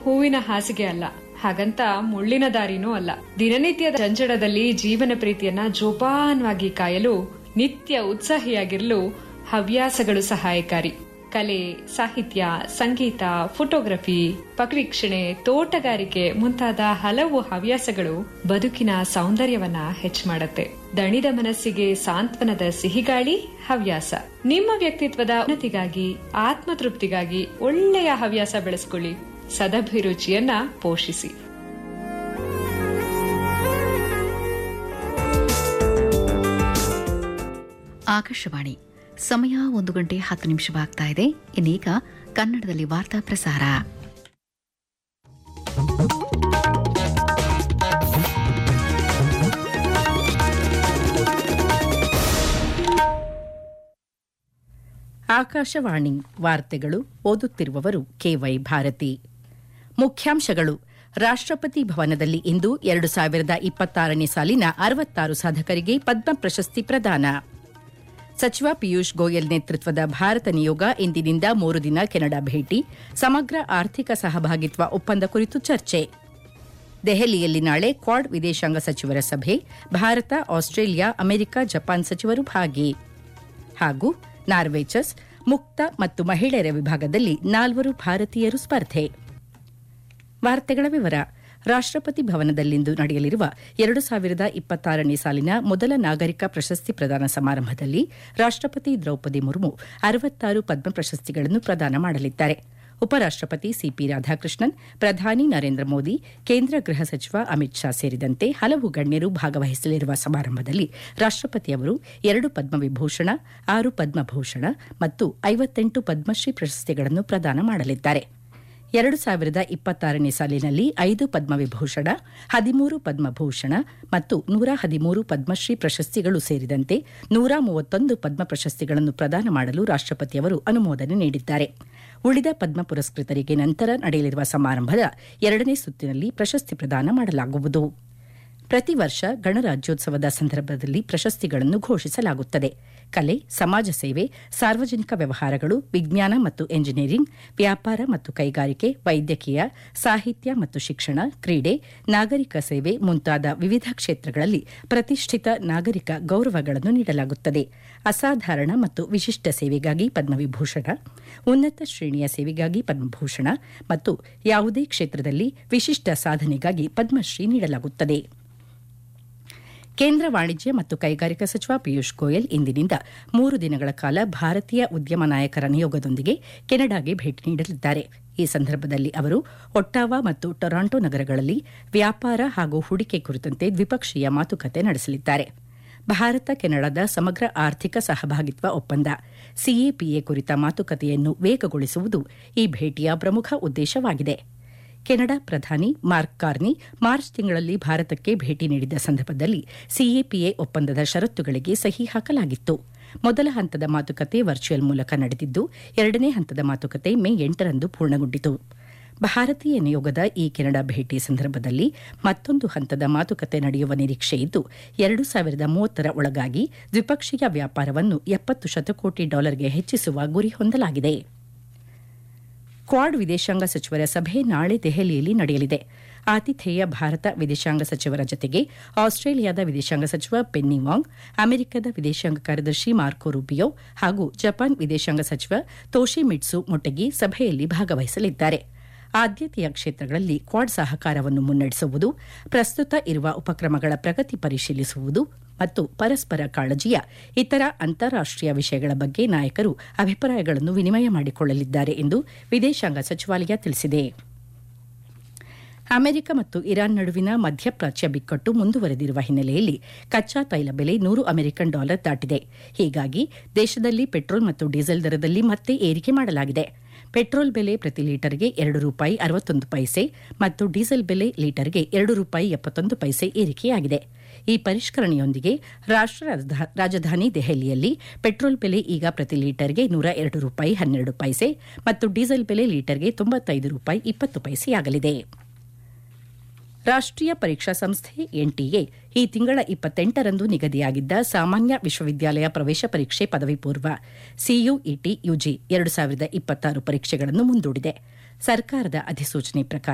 ಹೂವಿನ ಹಾಸಿಗೆ ಅಲ್ಲ ಹಾಗಂತ ಮುಳ್ಳಿನ ದಾರಿನೂ ಅಲ್ಲ ದಿನನಿತ್ಯದ ಜಂಜಡದಲ್ಲಿ ಜೀವನ ಪ್ರೀತಿಯನ್ನ ಜೋಪಾನವಾಗಿ ಕಾಯಲು ನಿತ್ಯ ಉತ್ಸಾಹಿಯಾಗಿರಲು ಹವ್ಯಾಸಗಳು ಸಹಾಯಕಾರಿ ಕಲೆ ಸಾಹಿತ್ಯ ಸಂಗೀತ ಫೋಟೋಗ್ರಫಿ ಪಕ್ಷಿಕ್ಷಣೆ ತೋಟಗಾರಿಕೆ ಮುಂತಾದ ಹಲವು ಹವ್ಯಾಸಗಳು ಬದುಕಿನ ಸೌಂದರ್ಯವನ್ನ ಹೆಚ್ಚು ಮಾಡುತ್ತೆ ದಣಿದ ಮನಸ್ಸಿಗೆ ಸಾಂತ್ವನದ ಸಿಹಿಗಾಳಿ ಹವ್ಯಾಸ ನಿಮ್ಮ ವ್ಯಕ್ತಿತ್ವದ ಉನ್ನತಿಗಾಗಿ ಆತ್ಮತೃಪ್ತಿಗಾಗಿ ಒಳ್ಳೆಯ ಹವ್ಯಾಸ ಬೆಳೆಸ್ಕೊಳ್ಳಿ ಸದಭಿರುಚಿಯನ್ನ ಪೋಷಿಸಿ ಆಕಾಶವಾಣಿ ಸಮಯ ಒಂದು ಗಂಟೆ ಹತ್ತು ನಿಮಿಷವಾಗ್ತಾ ಇದೆ ಇನ್ನೀಗ ಕನ್ನಡದಲ್ಲಿ ವಾರ್ತಾ ಪ್ರಸಾರ ಆಕಾಶವಾಣಿ ವಾರ್ತೆಗಳು ಓದುತ್ತಿರುವವರು ಕೆವೈ ಭಾರತಿ ಮುಖ್ಯಾಂಶಗಳು ರಾಷ್ಟ್ರಪತಿ ಭವನದಲ್ಲಿ ಇಂದು ಎರಡು ಸಾವಿರದ ಇಪ್ಪತ್ತಾರನೇ ಸಾಲಿನ ಅರವತ್ತಾರು ಸಾಧಕರಿಗೆ ಪದ್ಮ ಪ್ರಶಸ್ತಿ ಪ್ರದಾನ ಸಚಿವ ಪಿಯೂಷ್ ಗೋಯಲ್ ನೇತೃತ್ವದ ಭಾರತ ನಿಯೋಗ ಇಂದಿನಿಂದ ಮೂರು ದಿನ ಕೆನಡಾ ಭೇಟಿ ಸಮಗ್ರ ಆರ್ಥಿಕ ಸಹಭಾಗಿತ್ವ ಒಪ್ಪಂದ ಕುರಿತು ಚರ್ಚೆ ದೆಹಲಿಯಲ್ಲಿ ನಾಳೆ ಕ್ವಾಡ್ ವಿದೇಶಾಂಗ ಸಚಿವರ ಸಭೆ ಭಾರತ ಆಸ್ಟ್ರೇಲಿಯಾ ಅಮೆರಿಕ ಜಪಾನ್ ಸಚಿವರು ಭಾಗಿ ಹಾಗೂ ನಾರ್ವೆ ಚೆಸ್ ಮುಕ್ತ ಮತ್ತು ಮಹಿಳೆಯರ ವಿಭಾಗದಲ್ಲಿ ನಾಲ್ವರು ಭಾರತೀಯರು ಸ್ಪರ್ಧೆ ವಾರ್ತೆಗಳ ವಿವರ ರಾಷ್ಟ್ರಪತಿ ಭವನದಲ್ಲಿಂದು ನಡೆಯಲಿರುವ ಎರಡು ಸಾವಿರದ ಇಪ್ಪತ್ತಾರನೇ ಸಾಲಿನ ಮೊದಲ ನಾಗರಿಕ ಪ್ರಶಸ್ತಿ ಪ್ರದಾನ ಸಮಾರಂಭದಲ್ಲಿ ರಾಷ್ಟ್ರಪತಿ ದ್ರೌಪದಿ ಮುರ್ಮು ಅರವತ್ತಾರು ಪದ್ಮ ಪ್ರಶಸ್ತಿಗಳನ್ನು ಪ್ರದಾನ ಮಾಡಲಿದ್ದಾರೆ ಉಪರಾಷ್ಟ್ರಪತಿ ಸಿಪಿ ರಾಧಾಕೃಷ್ಣನ್ ಪ್ರಧಾನಿ ನರೇಂದ್ರ ಮೋದಿ ಕೇಂದ್ರ ಗೃಹ ಸಚಿವ ಅಮಿತ್ ಶಾ ಸೇರಿದಂತೆ ಹಲವು ಗಣ್ಯರು ಭಾಗವಹಿಸಲಿರುವ ಸಮಾರಂಭದಲ್ಲಿ ರಾಷ್ಟ್ರಪತಿ ಅವರು ಎರಡು ಪದ್ಮವಿಭೂಷಣ ಆರು ಪದ್ಮಭೂಷಣ ಮತ್ತು ಐವತ್ತೆಂಟು ಪದ್ಮಶ್ರೀ ಪ್ರಶಸ್ತಿಗಳನ್ನು ಪ್ರದಾನ ಮಾಡಲಿದ್ದಾರೆ ಎರಡು ಸಾವಿರದ ಇಪ್ಪತ್ತಾರನೇ ಸಾಲಿನಲ್ಲಿ ಐದು ಪದ್ಮವಿಭೂಷಣ ಹದಿಮೂರು ಪದ್ಮಭೂಷಣ ಮತ್ತು ನೂರ ಹದಿಮೂರು ಪದ್ಮಶ್ರೀ ಪ್ರಶಸ್ತಿಗಳು ಸೇರಿದಂತೆ ನೂರ ಮೂವತ್ತೊಂದು ಪದ್ಮ ಪ್ರಶಸ್ತಿಗಳನ್ನು ಪ್ರದಾನ ಮಾಡಲು ರಾಷ್ಟ್ರಪತಿಯವರು ಅನುಮೋದನೆ ನೀಡಿದ್ದಾರೆ ಉಳಿದ ಪದ್ಮ ಪುರಸ್ಕೃತರಿಗೆ ನಂತರ ನಡೆಯಲಿರುವ ಸಮಾರಂಭದ ಎರಡನೇ ಸುತ್ತಿನಲ್ಲಿ ಪ್ರಶಸ್ತಿ ಪ್ರದಾನ ಮಾಡಲಾಗುವುದು ಪ್ರತಿ ವರ್ಷ ಗಣರಾಜ್ಯೋತ್ಸವದ ಸಂದರ್ಭದಲ್ಲಿ ಪ್ರಶಸ್ತಿಗಳನ್ನು ಘೋಷಿಸಲಾಗುತ್ತದೆ ಕಲೆ ಸಮಾಜ ಸೇವೆ ಸಾರ್ವಜನಿಕ ವ್ಯವಹಾರಗಳು ವಿಜ್ಞಾನ ಮತ್ತು ಎಂಜಿನಿಯರಿಂಗ್ ವ್ಯಾಪಾರ ಮತ್ತು ಕೈಗಾರಿಕೆ ವೈದ್ಯಕೀಯ ಸಾಹಿತ್ಯ ಮತ್ತು ಶಿಕ್ಷಣ ಕ್ರೀಡೆ ನಾಗರಿಕ ಸೇವೆ ಮುಂತಾದ ವಿವಿಧ ಕ್ಷೇತ್ರಗಳಲ್ಲಿ ಪ್ರತಿಷ್ಠಿತ ನಾಗರಿಕ ಗೌರವಗಳನ್ನು ನೀಡಲಾಗುತ್ತದೆ ಅಸಾಧಾರಣ ಮತ್ತು ವಿಶಿಷ್ಟ ಸೇವೆಗಾಗಿ ಪದ್ಮವಿಭೂಷಣ ಉನ್ನತ ಶ್ರೇಣಿಯ ಸೇವೆಗಾಗಿ ಪದ್ಮಭೂಷಣ ಮತ್ತು ಯಾವುದೇ ಕ್ಷೇತ್ರದಲ್ಲಿ ವಿಶಿಷ್ಟ ಸಾಧನೆಗಾಗಿ ಪದ್ಮಶ್ರೀ ನೀಡಲಾಗುತ್ತದೆ ಕೇಂದ್ರ ವಾಣಿಜ್ಯ ಮತ್ತು ಕೈಗಾರಿಕಾ ಸಚಿವ ಪಿಯೂಷ್ ಗೋಯಲ್ ಇಂದಿನಿಂದ ಮೂರು ದಿನಗಳ ಕಾಲ ಭಾರತೀಯ ಉದ್ಯಮ ನಾಯಕರ ನಿಯೋಗದೊಂದಿಗೆ ಕೆನಡಾಗೆ ಭೇಟಿ ನೀಡಲಿದ್ದಾರೆ ಈ ಸಂದರ್ಭದಲ್ಲಿ ಅವರು ಒಟ್ಟಾವಾ ಮತ್ತು ಟೊರಾಂಟೊ ನಗರಗಳಲ್ಲಿ ವ್ಯಾಪಾರ ಹಾಗೂ ಹೂಡಿಕೆ ಕುರಿತಂತೆ ದ್ವಿಪಕ್ಷೀಯ ಮಾತುಕತೆ ನಡೆಸಲಿದ್ದಾರೆ ಭಾರತ ಕೆನಡಾದ ಸಮಗ್ರ ಆರ್ಥಿಕ ಸಹಭಾಗಿತ್ವ ಒಪ್ಪಂದ ಸಿಎಪಿಎ ಕುರಿತ ಮಾತುಕತೆಯನ್ನು ವೇಗಗೊಳಿಸುವುದು ಈ ಭೇಟಿಯ ಪ್ರಮುಖ ಉದ್ದೇಶವಾಗಿದೆ ಕೆನಡಾ ಪ್ರಧಾನಿ ಮಾರ್ಕ್ ಕಾರ್ನಿ ಮಾರ್ಚ್ ತಿಂಗಳಲ್ಲಿ ಭಾರತಕ್ಕೆ ಭೇಟಿ ನೀಡಿದ ಸಂದರ್ಭದಲ್ಲಿ ಸಿಎಪಿಎ ಒಪ್ಪಂದದ ಷರತ್ತುಗಳಿಗೆ ಸಹಿ ಹಾಕಲಾಗಿತ್ತು ಮೊದಲ ಹಂತದ ಮಾತುಕತೆ ವರ್ಚುವಲ್ ಮೂಲಕ ನಡೆದಿದ್ದು ಎರಡನೇ ಹಂತದ ಮಾತುಕತೆ ಮೇ ಎಂಟರಂದು ಪೂರ್ಣಗೊಂಡಿತು ಭಾರತೀಯ ನಿಯೋಗದ ಈ ಕೆನಡಾ ಭೇಟಿ ಸಂದರ್ಭದಲ್ಲಿ ಮತ್ತೊಂದು ಹಂತದ ಮಾತುಕತೆ ನಡೆಯುವ ನಿರೀಕ್ಷೆ ಇದ್ದು ಎರಡು ಸಾವಿರದ ಮೂವತ್ತರ ಒಳಗಾಗಿ ದ್ವಿಪಕ್ಷೀಯ ವ್ಯಾಪಾರವನ್ನು ಎಪ್ಪತ್ತು ಶತಕೋಟಿ ಡಾಲರ್ಗೆ ಹೆಚ್ಚಿಸುವ ಗುರಿ ಹೊಂದಲಾಗಿದೆ ಕ್ವಾಡ್ ವಿದೇಶಾಂಗ ಸಚಿವರ ಸಭೆ ನಾಳೆ ದೆಹಲಿಯಲ್ಲಿ ನಡೆಯಲಿದೆ ಆತಿಥೇಯ ಭಾರತ ವಿದೇಶಾಂಗ ಸಚಿವರ ಜತೆಗೆ ಆಸ್ಟ್ರೇಲಿಯಾದ ವಿದೇಶಾಂಗ ಸಚಿವ ಪೆನ್ನಿ ವಾಂಗ್ ಅಮೆರಿಕದ ವಿದೇಶಾಂಗ ಕಾರ್ಯದರ್ಶಿ ಮಾರ್ಕೊ ರೂಬಿಯೋ ಹಾಗೂ ಜಪಾನ್ ವಿದೇಶಾಂಗ ಸಚಿವ ತೋಶಿಮಿಟ್ಸು ಮೊಟೆಗಿ ಸಭೆಯಲ್ಲಿ ಭಾಗವಹಿಸಲಿದ್ದಾರೆ ಆದ್ಯತೆಯ ಕ್ಷೇತ್ರಗಳಲ್ಲಿ ಕ್ವಾಡ್ ಸಹಕಾರವನ್ನು ಮುನ್ನಡೆಸುವುದು ಪ್ರಸ್ತುತ ಇರುವ ಉಪಕ್ರಮಗಳ ಪ್ರಗತಿ ಪರಿಶೀಲಿಸುವುದು ಮತ್ತು ಪರಸ್ಪರ ಕಾಳಜಿಯ ಇತರ ಅಂತಾರಾಷ್ಟೀಯ ವಿಷಯಗಳ ಬಗ್ಗೆ ನಾಯಕರು ಅಭಿಪ್ರಾಯಗಳನ್ನು ವಿನಿಮಯ ಮಾಡಿಕೊಳ್ಳಲಿದ್ದಾರೆ ಎಂದು ವಿದೇಶಾಂಗ ಸಚಿವಾಲಯ ತಿಳಿಸಿದೆ ಅಮೆರಿಕ ಮತ್ತು ಇರಾನ್ ನಡುವಿನ ಮಧ್ಯಪ್ರಾಚ್ಯ ಬಿಕ್ಕಟ್ಟು ಮುಂದುವರೆದಿರುವ ಹಿನ್ನೆಲೆಯಲ್ಲಿ ಕಚ್ಚಾ ತೈಲ ಬೆಲೆ ನೂರು ಅಮೆರಿಕನ್ ಡಾಲರ್ ದಾಟಿದೆ ಹೀಗಾಗಿ ದೇಶದಲ್ಲಿ ಪೆಟ್ರೋಲ್ ಮತ್ತು ಡೀಸೆಲ್ ದರದಲ್ಲಿ ಮತ್ತೆ ಏರಿಕೆ ಮಾಡಲಾಗಿದೆ ಪೆಟ್ರೋಲ್ ಬೆಲೆ ಪ್ರತಿ ಲೀಟರ್ಗೆ ಎರಡು ರೂಪಾಯಿ ಅರವತ್ತೊಂದು ಪೈಸೆ ಮತ್ತು ಡೀಸೆಲ್ ಬೆಲೆ ಲೀಟರ್ಗೆ ಎರಡು ರೂಪಾಯಿ ಎಪ್ಪತ್ತೊಂದು ಪೈಸೆ ಏರಿಕೆಯಾಗಿದೆ ಈ ಪರಿಷ್ಕರಣೆಯೊಂದಿಗೆ ರಾಷ್ಟ್ರ ರಾಜಧಾನಿ ದೆಹಲಿಯಲ್ಲಿ ಪೆಟ್ರೋಲ್ ಬೆಲೆ ಈಗ ಪ್ರತಿ ಲೀಟರ್ಗೆ ನೂರ ಎರಡು ರೂಪಾಯಿ ಹನ್ನೆರಡು ಪೈಸೆ ಮತ್ತು ಡೀಸೆಲ್ ಬೆಲೆ ಲೀಟರ್ಗೆ ತೊಂಬತ್ತೈದು ರೂಪಾಯಿ ಇಪ್ಪತ್ತು ಪೈಸೆಯಾಗಲಿದೆ ರಾಷ್ಟ್ರೀಯ ಪರೀಕ್ಷಾ ಸಂಸ್ಥೆ ಎನ್ಟಿಎ ಈ ತಿಂಗಳ ಇಪ್ಪತ್ತೆಂಟರಂದು ನಿಗದಿಯಾಗಿದ್ದ ಸಾಮಾನ್ಯ ವಿಶ್ವವಿದ್ಯಾಲಯ ಪ್ರವೇಶ ಪರೀಕ್ಷೆ ಪದವಿ ಪೂರ್ವ ಸಿಯುಇಟಿ ಯುಜಿ ಎರಡು ಸಾವಿರದ ಇಪ್ಪತ್ತಾರು ಪರೀಕ್ಷೆಗಳನ್ನು ಮುಂದೂಡಿದೆ ಸರ್ಕಾರದ ಅಧಿಸೂಚನೆ ಪ್ರಕಾರ